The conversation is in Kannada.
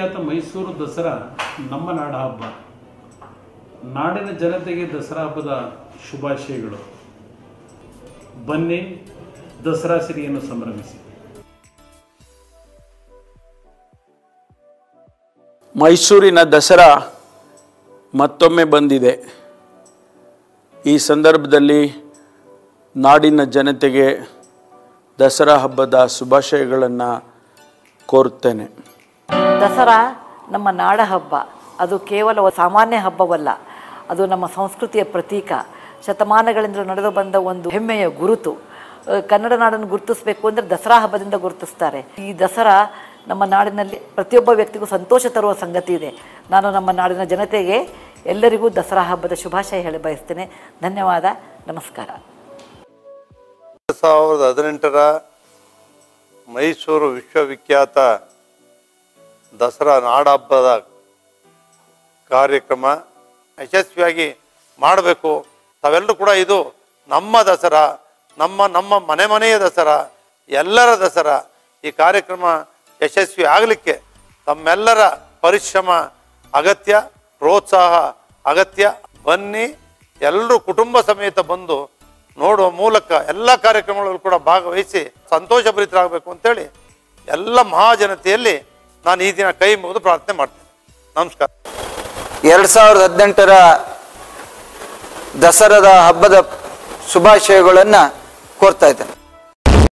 ವಿಶ್ವವಿಖ್ಯಾತ ಮೈಸೂರು ದಸರಾ ನಮ್ಮ ನಾಡ ಹಬ್ಬ ನಾಡಿನ ಜನತೆಗೆ ದಸರಾ ಹಬ್ಬದ ಶುಭಾಶಯಗಳು ಬನ್ನಿ ದಸರಾ ಸಿರಿಯನ್ನು ಸಂಭ್ರಮಿಸಿ ಮೈಸೂರಿನ ದಸರಾ ಮತ್ತೊಮ್ಮೆ ಬಂದಿದೆ ಈ ಸಂದರ್ಭದಲ್ಲಿ ನಾಡಿನ ಜನತೆಗೆ ದಸರಾ ಹಬ್ಬದ ಶುಭಾಶಯಗಳನ್ನು ಕೋರುತ್ತೇನೆ ದಸರಾ ನಮ್ಮ ನಾಡ ಹಬ್ಬ ಅದು ಕೇವಲ ಒಂದು ಸಾಮಾನ್ಯ ಹಬ್ಬವಲ್ಲ ಅದು ನಮ್ಮ ಸಂಸ್ಕೃತಿಯ ಪ್ರತೀಕ ಶತಮಾನಗಳಿಂದ ನಡೆದು ಬಂದ ಒಂದು ಹೆಮ್ಮೆಯ ಗುರುತು ಅಹ್, ಕನ್ನಡ ನಾಡನ್ನು ಗುರುತಿಸಬೇಕು ಅಂದರೆ ದಸರಾ ಹಬ್ಬದಿಂದ ಗುರುತಿಸ್ತಾರೆ ಈ ದಸರಾ ನಮ್ಮ ನಾಡಿನಲ್ಲಿ ಪ್ರತಿಯೊಬ್ಬ ವ್ಯಕ್ತಿಗೂ ಸಂತೋಷ ತರುವ ಸಂಗತಿ ಇದೆ ನಾನು ನಮ್ಮ ನಾಡಿನ ಜನತೆಗೆ ಎಲ್ಲರಿಗೂ ದಸರಾ ಹಬ್ಬದ ಶುಭಾಶಯ ಹೇಳಿ ಬಯಸ್ತೇನೆ ಧನ್ಯವಾದ ನಮಸ್ಕಾರ ಎರಡು ಸಾವಿರದ ಹದಿನೆಂಟರ ಮೈಸೂರು ವಿಶ್ವವಿಖ್ಯಾತ ದಸರಾ ನಾಡಹಬ್ಬದ ಕಾರ್ಯಕ್ರಮ ಯಶಸ್ವಿಯಾಗಿ ಮಾಡಬೇಕು ತಾವೆಲ್ಲರೂ ಕೂಡ ಇದು ನಮ್ಮ ದಸರಾ ನಮ್ಮ ನಮ್ಮ ಮನೆ ಮನೆಯ ದಸರಾ ಎಲ್ಲರ ದಸರಾ ಈ ಕಾರ್ಯಕ್ರಮ ಯಶಸ್ವಿ ಆಗಲಿಕ್ಕೆ ತಮ್ಮೆಲ್ಲರ ಪರಿಶ್ರಮ ಅಗತ್ಯ ಪ್ರೋತ್ಸಾಹ ಅಗತ್ಯ ಬನ್ನಿ ಎಲ್ಲರೂ ಕುಟುಂಬ ಸಮೇತ ಬಂದು ನೋಡುವ ಮೂಲಕ ಎಲ್ಲ ಕಾರ್ಯಕ್ರಮಗಳಲ್ಲೂ ಕೂಡ ಭಾಗವಹಿಸಿ ಸಂತೋಷಭರಿತರಾಗಬೇಕು ಅಂತೇಳಿ ಎಲ್ಲ ಮಹಾಜನತೆಯಲ್ಲಿ ನಾನು ಈ ದಿನ ಕೈ ಮುಗಿದು ಪ್ರಾರ್ಥನೆ ಮಾಡ್ತೇನೆ ನಮಸ್ಕಾರ ಎರಡು ಸಾವಿರದ ಹದಿನೆಂಟರ ದಸರಾದ ಹಬ್ಬದ ಶುಭಾಶಯಗಳನ್ನು ಕೋರ್ತಾ ಇದ್ದೇನೆ